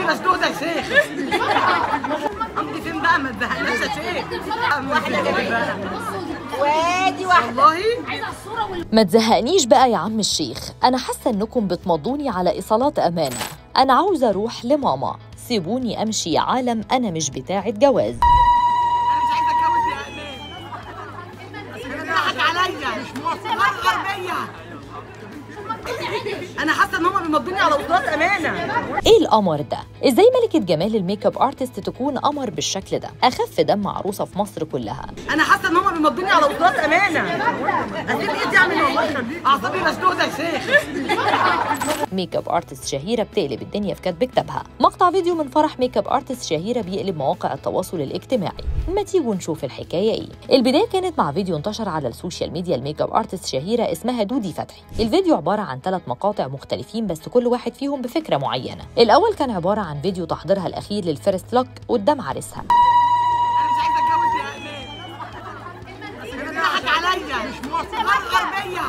مسدودة يا شيخ امضي فين بقى ما تزهقناش يا شيخ واحدة كده وادي واحده والله ما تزهقنيش بقى يا عم الشيخ انا حاسه انكم بتمضوني على ايصالات امانه انا عاوزه اروح لماما سيبوني امشي يا عالم انا مش بتاعه جواز انا مش عايزة اتجوز يا امان بيضحك عليا مش موافق غربية انا حاسة ان هم بيمضوني على وصولات امانة ايه القمر ده ازاي ملكه جمال الميك اب ارتست تكون قمر بالشكل ده اخف دم عروسه في مصر كلها انا حاسة ان هم بيمضوني على وصولات امانة اسيب ايدي اعمل والله اعصابي مسدودة يا شيخ ميك اب ارتست شهيره بتقلب الدنيا في كاتب كتابها مقطع فيديو من فرح ميك اب ارتست شهيره بيقلب مواقع التواصل الاجتماعي ما تيجوا نشوف الحكايه ايه البدايه كانت مع فيديو انتشر على السوشيال ميديا الميك اب ارتست شهيره اسمها دودي فتحي الفيديو عباره عن ثلاث مقاطع مختلفين بس كل واحد فيهم بفكره معينه الاول كان عباره عن فيديو تحضيرها الاخير للفيرست لوك قدام عريسها انا مش عايزة اتجوز يا امان بيضحك عليا مش موافق غربية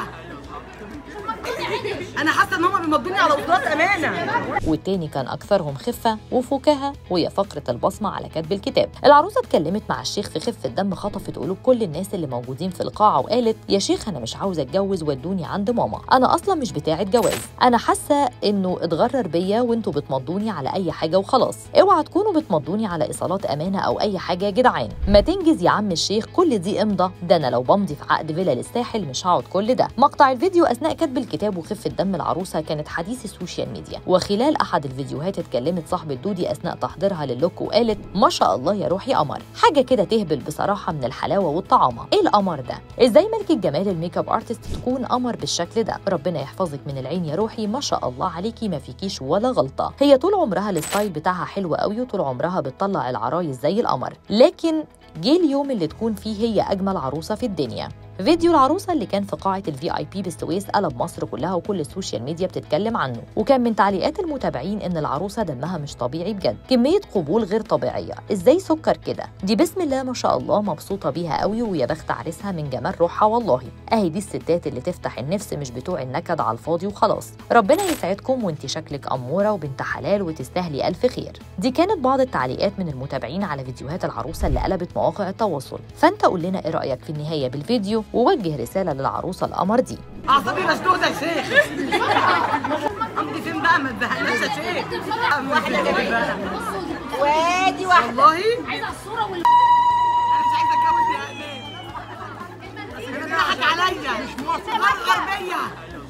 انا حاسة ان هم بيمضوني على وصولات امانة والتاني كان أكثرهم خفة وفكاهة وهي فقرة البصمة على كتب الكتاب العروسة اتكلمت مع الشيخ في خفة دم خطفت قلوب كل الناس اللي موجودين في القاعة وقالت يا شيخ أنا مش عاوزة أتجوز ودوني عند ماما أنا أصلا مش بتاعة جواز أنا حاسة إنه اتغرر بيا وانتوا بتمضوني على أي حاجة وخلاص اوعى تكونوا بتمضوني على إيصالات أمانة أو أي حاجة يا جدعان ما تنجز يا عم الشيخ كل دي إمضة ده أنا لو بمضي في عقد فيلا للساحل مش هقعد كل ده مقطع الفيديو أثناء كتب الكتاب وخفة دم العروسة كانت حديث السوشيال ميديا وخلال أحد الفيديوهات اتكلمت صاحبة دودي أثناء تحضيرها للوك وقالت ما شاء الله يا روحي قمر حاجة كده تهبل بصراحة من الحلاوة والطعامة إيه القمر ده إزاي ملكة جمال الميك اب ارتست تكون قمر بالشكل ده ربنا يحفظك من العين يا روحي ما شاء الله عليكي ما فيكيش ولا غلطة هي طول عمرها الستايل بتاعها حلو قوي وطول عمرها بتطلع العرايس زي القمر لكن جه اليوم اللي تكون فيه هي أجمل عروسة في الدنيا فيديو العروسه اللي كان في قاعه الفي اي بي بالسويس قلب مصر كلها وكل السوشيال ميديا بتتكلم عنه وكان من تعليقات المتابعين ان العروسه دمها مش طبيعي بجد كميه قبول غير طبيعيه ازاي سكر كده دي بسم الله ما شاء الله مبسوطه بيها قوي ويا بخت عريسها من جمال روحها والله اهي دي الستات اللي تفتح النفس مش بتوع النكد على الفاضي وخلاص ربنا يسعدكم وانت شكلك اموره وبنت حلال وتستاهلي الف خير دي كانت بعض التعليقات من المتابعين على فيديوهات العروسه اللي قلبت مواقع التواصل فانت قول لنا ايه رايك في النهايه بالفيديو ووجه رساله للعروسه القمر دي اعصابي مسدودة يا شيخ امضي فين بقى ما تزهقناش يا شيخ واحدة كده وادي واحده والله انا مش عايزة اتجوز يا امان بيضحك عليا مش موافق غربية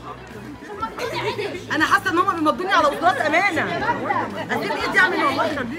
انا حاسة ان هم بيمضوني على وصولات امانة اسيب ايدي اعمل والله